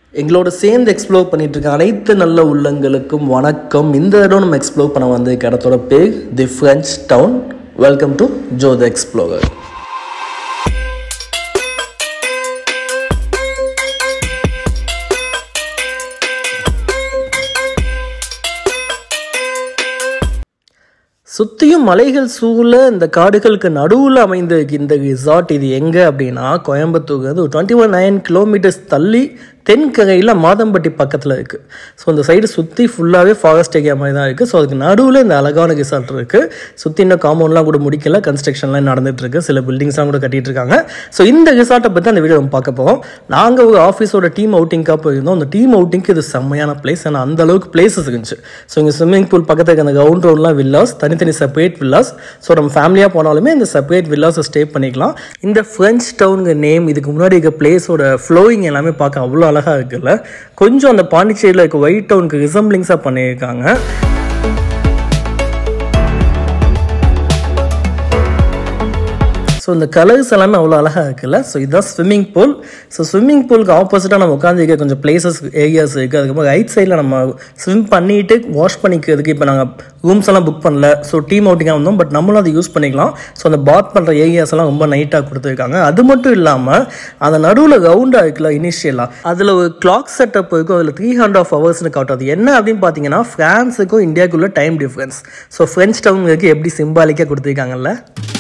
எங்களோட சேர்ந்து எக்ஸ்ப்ளோர் பண்ணிட்டு இருக்க அனைத்து நல்ல உள்ளங்களுக்கும் வணக்கம் இந்த இடம் நம்ம எக்ஸ்ப்ளோர் பண்ண வந்த இடத்தோட பேர் the French town welcome to Jo the explorer சுற்றியும் மலைகள் சூழ இந்த காடுகளுக்கு நடுவில் அமைந்த இந்த ரிசார்ட் இது எங்கே அப்படின்னா கோயம்புத்தூர் வந்து ஒரு டுவெண்ட்டி ஒன் நைன் கிலோமீட்டர்ஸ் தள்ளி தென்கரையில் மாதம்பட்டி பக்கத்தில் இருக்குது ஸோ அந்த சைடு சுற்றி ஃபுல்லாகவே ஃபாரஸ்ட் ஏரியா மாதிரி தான் இருக்குது ஸோ அதுக்கு நடுவில் இந்த அழகான ரிசார்ட் இருக்குது சுற்றி இன்னும் காம்பவுண்ட்லாம் கூட முடிக்கல கன்ஸ்ட்ரக்ஷன்லாம் நடந்துட்டு இருக்கு சில பில்டிங்ஸ்லாம் கூட கட்டிட்டு இருக்காங்க ஸோ இந்த ரிசார்ட்டை பற்றி அந்த வீடியோ நம்ம பார்க்க போகிறோம் நாங்கள் ஒரு ஆஃபீஸோட டீம் அவுட்டிங்காக போயிருந்தோம் அந்த டீம் அவுட்டிங்க்கு இது செம்மையான பிளேஸ் ஏன்னா அந்த அளவுக்கு பிளேசஸ் இருந்துச்சு ஸோ இங்கே ஸ்விம்மிங் பூல் பக்கத்தில் இருக்க அந்த கிரவுண்ட் ரவுண்ட்லாம் வில்லாஸ் தனித்தனி செப்பரேட் வில்லாஸ் ஸோ நம்ம ஃபேமிலியாக போனாலுமே இந்த செப்பரேட் வில்லாஸை ஸ்டே பண்ணிக்கலாம் இந்த ஃப்ரெஞ்ச் டவுனுங்க நேம் இதுக்கு முன்னாடி இருக்க பிளேஸோட ஃப்ளோயிங் எல்லாமே பார்க்க அவ்வளோ அழகாக இருக்குல்ல கொஞ்சம் அந்த பாண்டிச்சேரியில் இருக்க ஒயிட் டவுனுக்கு ரிசம்பிளிங்ஸாக பண்ணியிருக்காங்க ஸோ இந்த கலர்ஸ் எல்லாமே அவ்வளோ அழகாக இருக்குல்ல ஸோ இதுதான் ஸ்விம்மிங் பூல் ஸோ ஸ்விம்மிங் பூலுக்கு ஆப்போசிட்டாக நம்ம உட்காந்துருக்க கொஞ்சம் பிளேசஸ் ஏரியாஸ் இருக்குது அதுக்கப்புறம் ரைட் சைடில் நம்ம ஸ்விம் பண்ணிவிட்டு வாஷ் பண்ணிக்கிறதுக்கு இப்போ நாங்கள் ரூம்ஸ் எல்லாம் புக் பண்ணல ஸோ டீம் அவுட்டிங்காக வந்தோம் பட் நம்மளும் அதை யூஸ் பண்ணிக்கலாம் ஸோ அந்த பாத் பண்ணுற ஏரியாஸ் எல்லாம் ரொம்ப நைட்டாக கொடுத்துருக்காங்க அது மட்டும் இல்லாமல் அந்த நடுவில் ரவுண்டாக இருக்குல்ல இனிஷியலாக அதில் ஒரு கிளாக் செட்டப் இருக்கும் அதில் த்ரீ ஹண்ட்ரட் ஆஃப் ஹவர்ஸ்னு காட்டுறது என்ன அப்படின்னு பார்த்தீங்கன்னா ஃப்ரான்ஸுக்கும் இந்தியாவுக்குள்ள டைம் டிஃப்ரென்ஸ் ஸோ ஃப்ரெஞ்ச் டவுனுக்கு எப்படி சிம்பாலிக்காக கொடுத்துருக்காங்கல்ல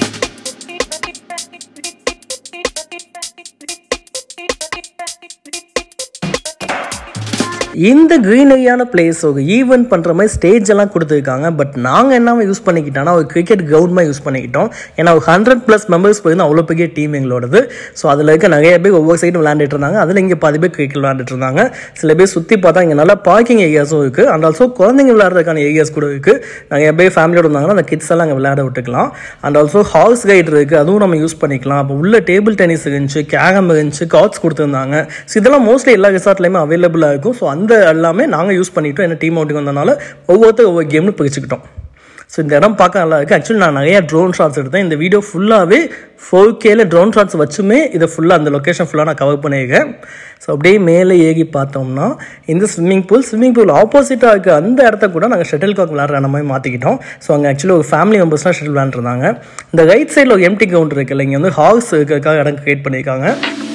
இந்த க்ரீனரியான பிளேஸ் ஒரு ஈவெண்ட் பண்ணுற மாதிரி ஸ்டேஜ் எல்லாம் கொடுத்துருக்காங்க பட் நாங்கள் என்ன யூஸ் பண்ணிக்கிட்டோம்னா ஒரு கிரிக்கெட் கிரவுண்ட் மாதிரி யூஸ் பண்ணிக்கிட்டோம் ஏன்னா ஒரு ஹண்ட்ரட் ப்ளஸ் மெம்பர்ஸ் போயிருந்தோம் அவ்வளோ பெரிய டீம் எங்களோடது ஸோ அதில் இருக்க நிறைய பேர் ஒவ்வொரு சைடும் விளையாண்டுட்டு இருந்தாங்க அதில் இங்கே பாதி பேர் கிரிக்கெட் விளையாண்டுட்டு இருந்தாங்க சில பேர் சுற்றி பார்த்தா இங்கே நல்லா பார்க்கிங் ஏரியாஸும் இருக்குது அண்ட் ஆல்சோ குழந்தைங்க விளையாடுறதுக்கான ஏரியாஸ் கூட இருக்குது நிறைய பேர் ஃபேமிலியோட இருந்தாங்கன்னா அந்த கிட்ஸ் எல்லாம் அங்கே விளையாட விட்டுக்கலாம் அண்ட் ஆல்சோ ஹார்ஸ் ரைட் இருக்குது அதுவும் நம்ம யூஸ் பண்ணிக்கலாம் அப்போ உள்ள டேபிள் டென்னிஸ் இருந்துச்சு கேரம் இருந்துச்சு கார்ட்ஸ் கொடுத்துருந்தாங்க ஸோ இதெல்லாம் மோஸ்ட்லி எல்லா ரிசார்ட்லையுமே அவைலபிளாக இருக்கும் ஸோ அந்த எல்லாமே நாங்கள் யூஸ் பண்ணிட்டோம் என்ன டீம் அவுட்டிங் வந்தனால ஒவ்வொருத்தர் ஒவ்வொரு கேம்னு பிரிச்சுக்கிட்டோம் ஸோ இந்த இடம் பார்க்க நல்லா இருக்குது ஆக்சுவலி நான் நிறைய ட்ரோன் ஷாட்ஸ் எடுத்தேன் இந்த வீடியோ ஃபுல்லாகவே ஃபோர் கேல ட்ரோன் ஷாட்ஸ் வச்சுமே இதை ஃபுல்லாக அந்த லொக்கேஷன் ஃபுல்லாக நான் கவர் பண்ணியிருக்கேன் ஸோ அப்படியே மேலே ஏறி பார்த்தோம்னா இந்த ஸ்விம்மிங் பூல் ஸ்விம்மிங் பூல் ஆப்போசிட்டாக இருக்க அந்த இடத்த கூட நாங்கள் ஷட்டில் காக் விளாட்ற அந்த மாதிரி மாற்றிக்கிட்டோம் ஸோ அங்கே ஆக்சுவலி ஒரு ஃபேமிலி மெம்பர்ஸ்லாம் ஷட்டில் விளாண்டுருந்தாங்க இந்த ரைட் சைடில் ஒரு எம்டி கிரவுண்ட் இருக்குல்ல இங்கே வந்து ஹார்ஸ் இருக்கிறதுக்காக இடம் கிரியேட் பண்ணியிருக்காங்க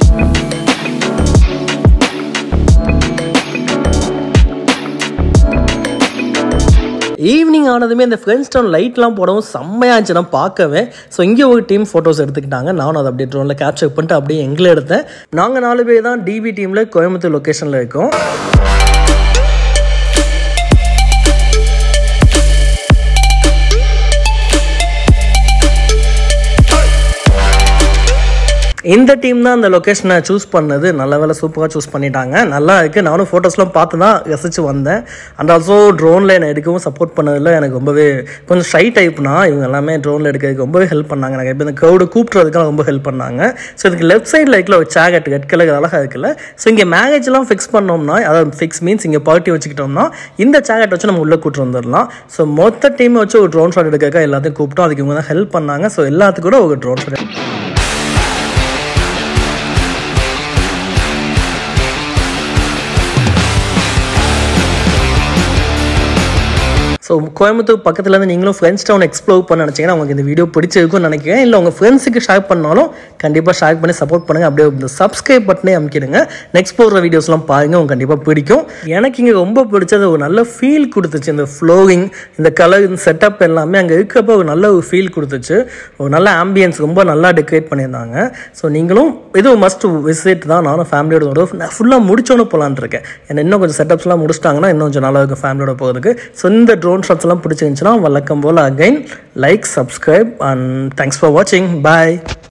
ஈவினிங் ஆனதுமே இந்த ஃப்ரெண்ட்ஸ் டவுன் லைட்லாம் போடவும் செம்மையாக இருந்துச்சு நான் பார்க்கவே ஸோ இங்கே ஒரு டீம் ஃபோட்டோஸ் எடுத்துக்கிட்டாங்க நானும் அதை அப்படியே ட்ரோனில் கேப்சர் பண்ணிட்டு அப்படியே எங்களை எடுத்தேன் நாங்கள் நாலு பேர் தான் டிவி டீமில் கோயம்புத்தூர் லொக்கேஷனில் இருக்கோம் இந்த டீம் தான் அந்த லொக்கேஷனை சூஸ் பண்ணது நல்ல வேலை சூப்பராக சூஸ் பண்ணிட்டாங்க நல்லா இருக்குது நானும் ஃபோட்டோஸ்லாம் பார்த்து தான் ரசித்து வந்தேன் அண்ட் ஆல்சோ ட்ரோனில் என்னை எடுக்கவும் சப்போர்ட் பண்ணதில் எனக்கு ரொம்பவே கொஞ்சம் ஷை டைப்னா இவங்க எல்லாமே ட்ரோனில் எடுக்கிறதுக்கு ரொம்பவே ஹெல்ப் பண்ணாங்க எனக்கு இப்போ இந்த க்ரௌடு கூப்பிட்றதுக்கெல்லாம் ரொம்ப ஹெல்ப் பண்ணாங்க ஸோ இதுக்கு லெஃப்ட் சைடில் இருக்கல ஒரு சேகட் ரெட் கலர் அழகாக இருக்குல்ல ஸோ இங்கே மேரேஜ்லாம் ஃபிக்ஸ் பண்ணோம்னா அதாவது ஃபிக்ஸ் மீன்ஸ் இங்கே பார்ட்டி வச்சுக்கிட்டோம்னா இந்த சேகட் வச்சு நம்ம உள்ளே கூப்பிட்டு வந்துடலாம் ஸோ மொத்த டீமை வச்சு ஒரு ட்ரோன் ஷாட் எடுக்கிறதுக்காக எல்லாத்தையும் கூப்பிட்டோம் அதுக்கு இவங்க தான் ஹெல்ப் பண்ணாங்க ஸோ எல்லாத்துக்கும் கூட ஒரு ட்ரோன் ஷாட் ஸோ கோயம்புத்தூர் பக்கத்தில் இருந்து நீங்களும் ஃப்ரெண்ட்ஸ் டவுன் எக்ஸ்ப்ளோர் பண்ண நினச்சிங்கன்னா உங்களுக்கு இந்த வீடியோ பிடிச்சிருக்கும்னு நினைக்கிறேன் இல்லை உங்கள் ஃப்ரெண்ட்ஸுக்கு ஷேர் பண்ணாலும் கண்டிப்பாக ஷேர் பண்ணி சப்போர்ட் பண்ணுங்கள் அப்படியே இந்த சப்ஸ்கிரைப் பட்டனே அமைக்கிடுங்க நெக்ஸ்ட் போடுற வீடியோஸ்லாம் பாருங்கள் உங்களுக்கு கண்டிப்பாக பிடிக்கும் எனக்கு இங்கே ரொம்ப பிடிச்சது ஒரு நல்ல ஃபீல் கொடுத்துச்சு இந்த ஃப்ளோவிங் இந்த கலர் இந்த செட்டப் எல்லாமே அங்கே இருக்கப்போ ஒரு நல்ல ஒரு ஃபீல் கொடுத்துச்சு ஒரு நல்ல ஆம்பியன்ஸ் ரொம்ப நல்லா டெக்கரேட் பண்ணியிருந்தாங்க ஸோ நீங்களும் இது மஸ்ட் விசிட் தான் நானும் ஃபேமிலியோட வரும் ஃபுல்லாக முடிச்சோன்னு போகலான் இருக்கேன் ஏன்னா இன்னும் கொஞ்சம் செட்டப்ஸ்லாம் முடிச்சிட்டாங்கன்னா இன்னும் கொஞ்சம் நல்லா இருக்கும் ஃபேமிலியோட போகிறதுக்கு ஸோ இந்த ட்ரோன் ஷாட்ஸ் எல்லாம் பிடிச்சிருந்துச்சுன்னா வழக்கம் போல் again like subscribe and thanks for வாட்சிங் பாய்